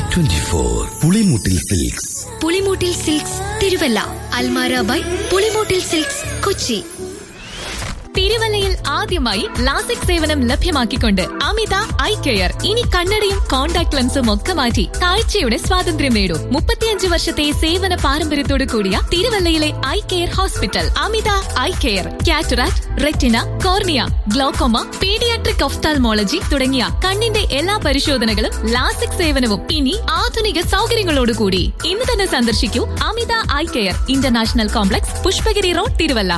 twenty four Pulimoottil silks Pulimoottil silks Thiruvalla Almara by Pulimoottil silks Kochi തിരുവല്ലയിൽ ആദ്യമായി LASIK സേവനം ലഭ്യമാക്കിക്കൊണ്ട് അമിത ഐ കെയർ ഇനി കണ്ണടയും കോൺടാക്ട് ലെൻസും ഒക്കെ മാറ്റി കാഴ്ചയുടെ സ്വാതന്ത്ര്യം നേടൂ മുപ്പത്തിയഞ്ച് വർഷത്തെ സേവന പാരമ്പര്യത്തോടു കൂടിയ തിരുവല്ലയിലെ eye care hospital Amitha eye care cataract retina cornea glaucoma pediatric ophthalmology തുടങ്ങിയ കണ്ണിന്റെ എല്ലാ പരിശോധനകളും ലാസിക് സേവനവും ഇനി ആധുനിക സൗകര്യങ്ങളോടുകൂടി ഇന്ന് തന്നെ സന്ദർശിക്കൂ Amitha eye care international complex Pushpagiri road Thiruvalla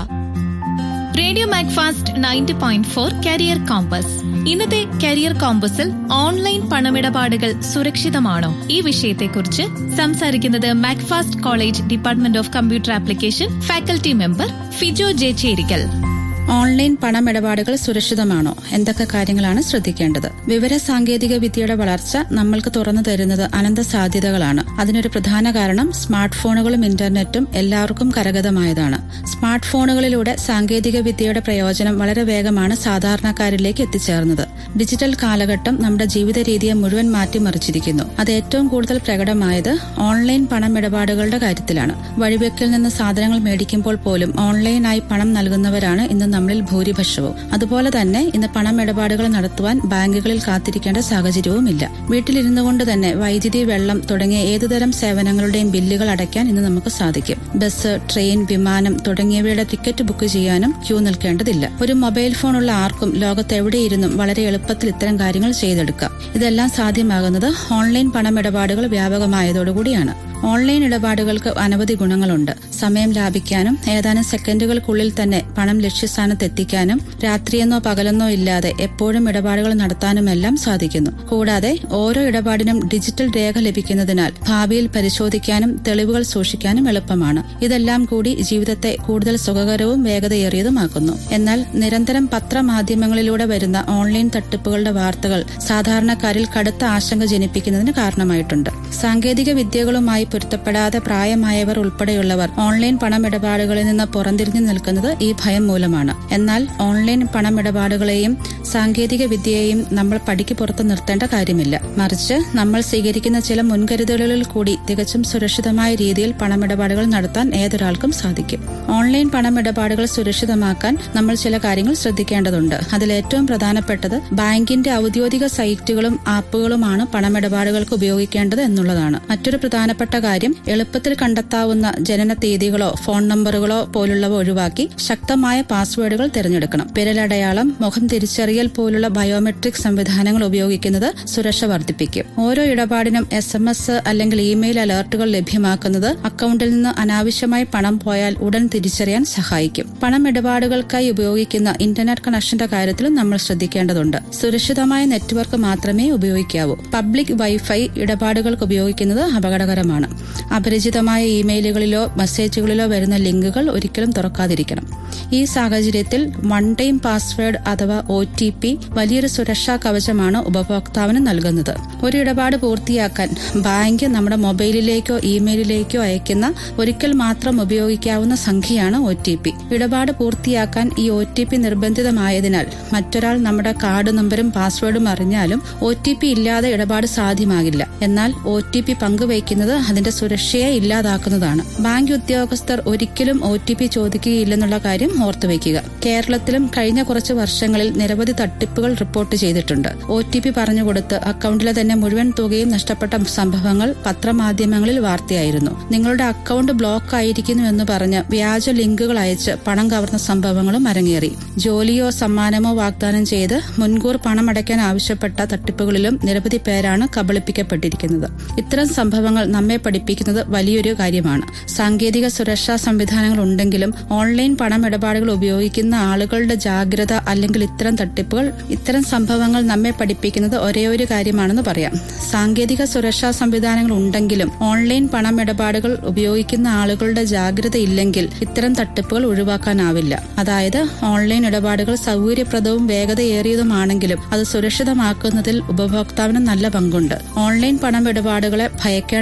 radio Macfast ninety point four career compass ഇന്നത്തെ കരിയർ കോമ്പസിൽ ഓൺലൈൻ പണമിടപാടുകൾ സുരക്ഷിതമാണോ ഈ വിഷയത്തെക്കുറിച്ച് സംസാരിക്കുന്നത് Macfast college department of computer application faculty member Fijo J Cherickal online പണമിടപാടുകൾ സുരക്ഷിതമാണോ എന്തൊക്കെ കാര്യങ്ങളാണ് ശ്രദ്ധിക്കേണ്ടത് വിവര സാങ്കേതിക വിദ്യയുടെ വളർച്ച നമ്മൾക്ക് തുറന്നു തരുന്നത് അനന്ത സാധ്യതകളാണ് അതിനൊരു പ്രധാന കാരണം സ്മാർട്ട് ഫോണുകളും ഇന്റർനെറ്റും എല്ലാവർക്കും കരഗതമായതാണ് സ്മാർട്ട് ഫോണുകളിലൂടെ സാങ്കേതിക വിദ്യയുടെ പ്രയോജനം വളരെ വേഗമാണ് സാധാരണക്കാരിലേക്ക് എത്തിച്ചേർന്നത് ഡിജിറ്റൽ കാലഘട്ടം നമ്മുടെ ജീവിത രീതിയെ മുഴുവൻ മാറ്റിമറിച്ചിരിക്കുന്നു അത് ഏറ്റവും കൂടുതൽ പ്രകടമായത് ഓൺലൈൻ പണമിടപാടുകളുടെ കാര്യത്തിലാണ് വഴിവെക്കിൽ നിന്ന് സാധനങ്ങൾ മേടിക്കുമ്പോൾ പോലും ഓൺലൈനായി പണം നൽകുന്നവരാണ് ഇന്ന് നമ്മളിൽ ഭൂരിപക്ഷവും അതുപോലെ തന്നെ ഇന്ന് പണമിടപാടുകൾ നടത്തുവാൻ ബാങ്കുകളിൽ കാത്തിരിക്കേണ്ട സാഹചര്യവുമില്ല വീട്ടിലിരുന്നു കൊണ്ട് തന്നെ വൈദ്യുതി വെള്ളം തുടങ്ങിയ ഏതുതരം സേവനങ്ങളുടെയും ബില്ലുകൾ അടയ്ക്കാൻ ഇന്ന് നമുക്ക് സാധിക്കും ബസ് ട്രെയിൻ വിമാനം തുടങ്ങിയവയുടെ ടിക്കറ്റ് ബുക്ക് ചെയ്യാനും ക്യൂ നിൽക്കേണ്ടതില്ല ഒരു മൊബൈൽ ഫോണുള്ള ആർക്കും ലോകത്തെവിടെയിരുന്നും വളരെ എളുപ്പത്തിൽ ഇത്തരം കാര്യങ്ങൾ ചെയ്തെടുക്കാം ഇതെല്ലാം സാധ്യമാകുന്നത് ഓൺലൈൻ പണമിടപാടുകൾ വ്യാപകമായതോടുകൂടിയാണ് ഓൺലൈൻ ഇടപാടുകൾക്ക് അനവധി ഗുണങ്ങളുണ്ട് സമയം ലാഭിക്കാനും ഏതാനും സെക്കൻഡുകൾക്കുള്ളിൽ തന്നെ പണം ലക്ഷ്യസ്ഥാനത്ത് എത്തിക്കാനും രാത്രിയെന്നോ പകലെന്നോ ഇല്ലാതെ എപ്പോഴും ഇടപാടുകൾ നടത്താനുമെല്ലാം സാധിക്കുന്നു കൂടാതെ ഓരോ ഇടപാടിനും ഡിജിറ്റൽ രേഖ ലഭിക്കുന്നതിനാൽ ഭാവിയിൽ പരിശോധിക്കാനും തെളിവുകൾ സൂക്ഷിക്കാനും എളുപ്പമാണ് ഇതെല്ലാം കൂടി ജീവിതത്തെ കൂടുതൽ സുഖകരവും വേഗതയേറിയതുമാക്കുന്നു എന്നാൽ നിരന്തരം പത്രമാധ്യമങ്ങളിലൂടെ വരുന്ന ഓൺലൈൻ തട്ടിപ്പുകളുടെ വാർത്തകൾ സാധാരണക്കാരിൽ കടുത്ത ആശങ്ക ജനിപ്പിക്കുന്നതിന് കാരണമായിട്ടുണ്ട് സാങ്കേതിക വിദ്യകളുമായി പൊരുത്തപ്പെടാതെ പ്രായമായവർ ഉൾപ്പെടെയുള്ളവർ ഓൺലൈൻ പണമിടപാടുകളിൽ നിന്ന് പുറംതിരിഞ്ഞു നിൽക്കുന്നത് ഈ ഭയം മൂലമാണ് എന്നാൽ ഓൺലൈൻ പണമിടപാടുകളെയും സാങ്കേതിക വിദ്യയെയും നമ്മൾ പടിക്ക് പുറത്ത് നിർത്തേണ്ട കാര്യമില്ല മറിച്ച് നമ്മൾ സ്വീകരിക്കുന്ന ചില മുൻകരുതലുകളിൽ കൂടി തികച്ചും സുരക്ഷിതമായ രീതിയിൽ പണമിടപാടുകൾ നടത്താൻ ഏതൊരാൾക്കും സാധിക്കും ഓൺലൈൻ പണമിടപാടുകൾ സുരക്ഷിതമാക്കാൻ നമ്മൾ ചില കാര്യങ്ങൾ ശ്രദ്ധിക്കേണ്ടതുണ്ട് അതിൽ ഏറ്റവും പ്രധാനപ്പെട്ടത് ബാങ്കിന്റെ ഔദ്യോഗിക സൈറ്റുകളും ആപ്പുകളുമാണ് പണമിടപാടുകൾക്ക് ഉപയോഗിക്കേണ്ടത് എന്നുള്ളതാണ് മറ്റൊരു പ്രധാനപ്പെട്ട കാര്യം എളുപ്പത്തിൽ കണ്ടെത്താവുന്ന ജനന തീയതികളോ ഫോൺ നമ്പറുകളോ പോലുള്ളവ ഒഴിവാക്കി ശക്തമായ പാസ്വേഡുകൾ തിരഞ്ഞെടുക്കണം വിരലടയാളം മുഖം തിരിച്ചറിയൽ പോലുള്ള ബയോമെട്രിക് സംവിധാനങ്ങൾ ഉപയോഗിക്കുന്നത് സുരക്ഷ വർദ്ധിപ്പിക്കും ഓരോ ഇടപാടിനും എസ് എം എസ് അല്ലെങ്കിൽ ഇമെയിൽ അലർട്ടുകൾ ലഭ്യമാക്കുന്നത് അക്കൌണ്ടിൽ നിന്ന് അനാവശ്യമായി പണം പോയാൽ ഉടൻ തിരിച്ചറിയാൻ സഹായിക്കും പണം ഇടപാടുകൾക്കായി ഉപയോഗിക്കുന്ന ഇന്റർനെറ്റ് കണക്ഷന്റെ കാര്യത്തിലും നമ്മൾ ശ്രദ്ധിക്കേണ്ടതുണ്ട് സുരക്ഷിതമായ നെറ്റ്വർക്ക് മാത്രമേ ഉപയോഗിക്കാവൂ പബ്ലിക് വൈഫൈ ഇടപാടുകൾക്ക് ഉപയോഗിക്കുന്നത് അപകടകരമാണ് അപരിചിതമായ ഇമെയിലുകളിലോ മെസ്സേജുകളിലോ വരുന്ന ലിങ്കുകൾ ഒരിക്കലും തുറക്കാതിരിക്കണം ഈ സാഹചര്യത്തിൽ വൺ ടൈം പാസ്വേഡ് അഥവാ ഒ ടി പി വലിയൊരു സുരക്ഷാ കവചമാണ് ഉപഭോക്താവിന് നൽകുന്നത് ഒരു ഇടപാട് പൂർത്തിയാക്കാൻ ബാങ്ക് നമ്മുടെ മൊബൈലിലേക്കോ ഇമെയിലിലേക്കോ അയക്കുന്ന ഒരിക്കൽ മാത്രം ഉപയോഗിക്കാവുന്ന സംഖ്യയാണ് ഒ ടി പി ഇടപാട് പൂർത്തിയാക്കാൻ ഈ ഒ ടി പി നിർബന്ധിതമായതിനാൽ മറ്റൊരാൾ നമ്മുടെ കാർഡ് നമ്പരും പാസ്വേഡും അറിഞ്ഞാലും ഒ ടി പി ഇല്ലാതെ ഇടപാട് സാധ്യമാകില്ല എന്നാൽ ഒ ടി പി പങ്കുവയ്ക്കുന്നത് അതിന്റെ സുരക്ഷയെ ഇല്ലാതാക്കുന്നതാണ് ബാങ്ക് ഉദ്യോഗസ്ഥർ ഒരിക്കലും ഒ ടി പി ചോദിക്കുകയില്ലെന്നുള്ള കാര്യം ഓർത്തുവെക്കുക കേരളത്തിലും കഴിഞ്ഞ കുറച്ച് വർഷങ്ങളിൽ നിരവധി തട്ടിപ്പുകൾ റിപ്പോർട്ട് ചെയ്തിട്ടുണ്ട് ഒ ടി പി പറഞ്ഞുകൊടുത്ത് അക്കൌണ്ടിലെ തന്നെ മുഴുവൻ തുകയും നഷ്ടപ്പെട്ട സംഭവങ്ങൾ പത്രമാധ്യമങ്ങളിൽ വാർത്തയായിരുന്നു നിങ്ങളുടെ അക്കൌണ്ട് ബ്ലോക്ക് ആയിരിക്കുന്നു എന്ന് പറഞ്ഞ് വ്യാജ ലിങ്കുകൾ അയച്ച് പണം കവർന്ന സംഭവങ്ങളും അരങ്ങേറി ജോലിയോ സമ്മാനമോ വാഗ്ദാനം ചെയ്ത് മുൻകൂർ പണം അടയ്ക്കാൻ ആവശ്യപ്പെട്ട തട്ടിപ്പുകളിലും നിരവധി പേരാണ് കബളിപ്പിക്കപ്പെട്ടിരിക്കുന്നത് ഇത്തരം സംഭവങ്ങൾ നമ്മെ പഠിപ്പിക്കുന്നത് വലിയൊരു കാര്യമാണ് സാങ്കേതിക സുരക്ഷാ സംവിധാനങ്ങൾ ഉണ്ടെങ്കിലും ഓൺലൈൻ പണമിടപാടുകൾ ഉപയോഗിക്കുന്ന ആളുകളുടെ ജാഗ്രത അല്ലെങ്കിൽ ഇത്തരം തട്ടിപ്പുകൾ ഇത്തരം സംഭവങ്ങൾ നമ്മെ പഠിപ്പിക്കുന്നത് ഒരേ ഒരു കാര്യമാണെന്ന് പറയാം സാങ്കേതിക സുരക്ഷാ സംവിധാനങ്ങൾ ഉണ്ടെങ്കിലും ഓൺലൈൻ പണമിടപാടുകൾ ഉപയോഗിക്കുന്ന ആളുകളുടെ ജാഗ്രത ഇല്ലെങ്കിൽ ഇത്തരം തട്ടിപ്പുകൾ ഒഴിവാക്കാനാവില്ല അതായത് ഓൺലൈൻ ഇടപാടുകൾ സൗകര്യപ്രദവും വേഗതയേറിയതുമാണെങ്കിലും അത് സുരക്ഷിതമാക്കുന്നതിൽ ഉപഭോക്താവിന് നല്ല പങ്കുണ്ട് ഓൺലൈൻ പണമിടപാടുകളെ ഭയക്കേണ്ടതില്ല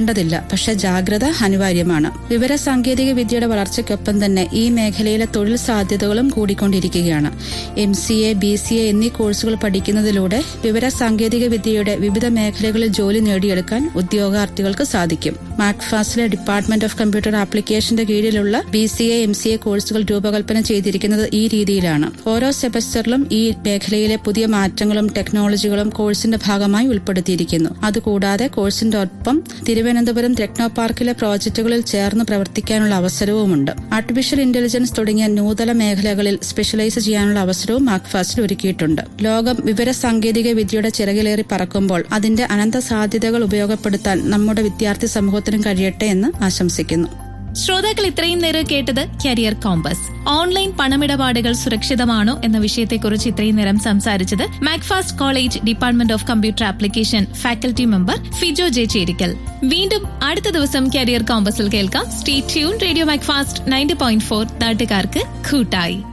പക്ഷെ ജാഗ്രത അനിവാര്യമാണ് വിവര സാങ്കേതിക വിദ്യയുടെ വളർച്ചയ്ക്കൊപ്പം തന്നെ ഈ മേഖലയിലെ തൊഴിൽ സാധ്യതകളും കൂടിക്കൊണ്ടിരിക്കുകയാണ് M C A B C A എന്നീ കോഴ്സുകൾ പഠിക്കുന്നതിലൂടെ വിവര സാങ്കേതിക വിദ്യയുടെ വിവിധ മേഖലകളിൽ ജോലി നേടിയെടുക്കാൻ ഉദ്യോഗാർത്ഥികൾക്ക് സാധിക്കും മാക്ഫാസിലെ ഡിപ്പാർട്ട്മെന്റ് ഓഫ് കമ്പ്യൂട്ടർ ആപ്ലിക്കേഷന്റെ കീഴിലുള്ള B C A M C A കോഴ്സുകൾ രൂപകൽപ്പന ചെയ്തിരിക്കുന്നത് ഈ രീതിയിലാണ് ഓരോ സെമസ്റ്ററിലും ഈ മേഖലയിലെ പുതിയ മാറ്റങ്ങളും ടെക്നോളജികളും കോഴ്സിന്റെ ഭാഗമായി ഉൾപ്പെടുത്തിയിരിക്കുന്നു അതുകൂടാതെ കോഴ്സിന്റെ ഒപ്പം തിരുവനന്തപുരം ടെക്നോ പാർക്കിലെ പ്രോജക്റ്റുകളിൽ ചേർന്ന് പ്രവർത്തിക്കാനുള്ള അവസരവുമുണ്ട് ആർട്ടിഫിഷ്യൽ ഇന്റലിജൻസ് തുടങ്ങിയ നൂതന മേഖലകളിൽ സ്പെഷ്യലൈസ് ചെയ്യാനുള്ള അവസരവും മാക്ഫാസിൽ ഒരുക്കിയിട്ടുണ്ട് ലോകം വിവര സാങ്കേതിക വിദ്യയുടെ ചിറകിലേറി പറക്കുമ്പോൾ അതിന്റെ അനന്ത സാധ്യതകൾ ഉപയോഗപ്പെടുത്താൻ നമ്മുടെ വിദ്യാർത്ഥി സമൂഹത്തിനും കഴിയട്ടെ എന്ന് ആശംസിക്കുന്നു ശ്രോതാക്കൾ ഇത്രയും നേരം കേട്ടത് കരിയർ കോമ്പസ് ഓൺലൈൻ പണമിടപാടുകൾ സുരക്ഷിതമാണോ എന്ന വിഷയത്തെക്കുറിച്ച് ഇത്രയും നേരം സംസാരിച്ചത് Macfast college department of computer application faculty member Fijo J Cherickal വീണ്ടും അടുത്ത ദിവസം കരിയർ കോമ്പസിൽ കേൾക്കാം stay tune radio Macfast ninety point four നാട്ടുകാർക്ക് കൂട്ടായി